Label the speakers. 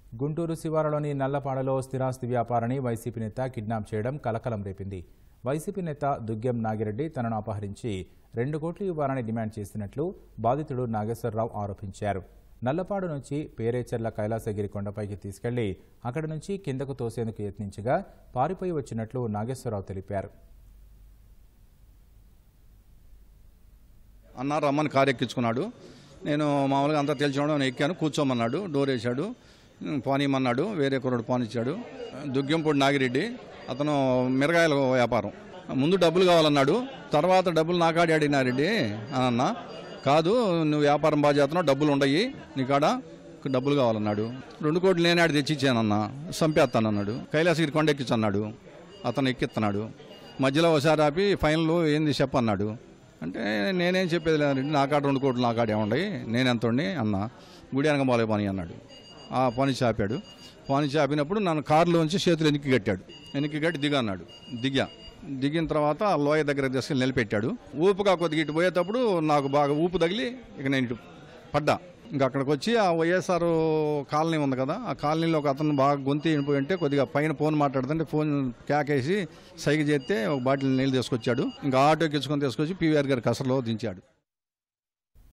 Speaker 1: గుంటూరు శివారులోని నల్లపాడలో స్థిరాస్తి వ్యాపారాన్ని వైసీపీ నేత కిడ్నాప్ చేయడం కలకలం రేపింది వైసీపీ నేత దుగ్గెం నాగిరెడ్డి తనను అపహరించి రెండు కోట్లు ఇవ్వాలని డిమాండ్ చేసినట్లు బాధితుడు నాగేశ్వరరావు ఆరోపించారు నల్లపాడు నుంచి పేరేచెర్ల కైలాసగిరి కొండపైకి తీసుకెళ్లి అక్కడి నుంచి కిందకు తోసేందుకు యత్నించగా పారిపోయి వచ్చినట్లు నాగేశ్వరరావు తెలిపారు
Speaker 2: అన్న రమ్మని కారు ఎక్కించుకున్నాడు నేను మామూలుగా అంతా తెలిసినాడు నేను ఎక్కాను కూర్చోమన్నాడు డోర్ వేశాడు ఉమ్, పానీయమన్నాడు వేరే కుర్రాడు పానిచ్చాడు దుగ్గంపూడి నాగిరెడ్డి అతను మిరగాయల వ్యాపారం ముందు డబ్బులు కావాలన్నాడు తర్వాత డబ్బులు నాకాడి అడిగినారెడ్డి అని అన్న కాదు నువ్వు వ్యాపారం బాగా చేస్తున్నావు డబ్బులు ఉండయి నీకాడ డబ్బులు కావాలన్నాడు రెండు కోట్లు నేనే ఆడి తెచ్చిచ్చానన్న చంపేస్తానన్నాడు కైలాసగిరి కొండ ఎక్కించన్నాడు అతను ఎక్కిస్తున్నాడు మధ్యలో ఒకసారి ఆపి ఫైనల్ ఏంది చెప్పన్నాడు అంటే నేనేం చెప్పేది లేదండి నా కాడ రెండు కోట్లు నా కాడ ఏముండయి నేను ఎంతండి అన్న గుడి అనక బాలే పని అన్నాడు ఆ పని చాపాడు పని చాపినప్పుడు నన్ను కారులోంచి చేతులు వెనక్కి కట్టాడు వెనక్కి కట్టి దిగా అన్నాడు దిగా దిగిన తర్వాత ఆ లోయ దగ్గర తీసుకెళ్ళి నిలబెట్టాడు ఊపుగా కొద్దిగా ఇటు పోయేటప్పుడు నాకు బాగా ఊపు తగిలి ఇక నేను ఇటు పడ్డా ఇంకా అక్కడికి వచ్చి ఆ వైఎస్ఆర్ కాలనీ ఉంది కదా ఆ కాలనీలో ఒక అతను బాగా గొంతు ఎండిపోయి ఉంటే కొద్దిగా పైన ఫోన్ మాట్లాడుతుంటే ఫోన్ కేకేసి సైగ చేస్తే ఒక బాటిల్ నీళ్ళు తీసుకొచ్చాడు ఇంకా ఆటో ఎక్కించుకొని తీసుకొచ్చి పీవీఆర్ గారి కసరలో దించాడు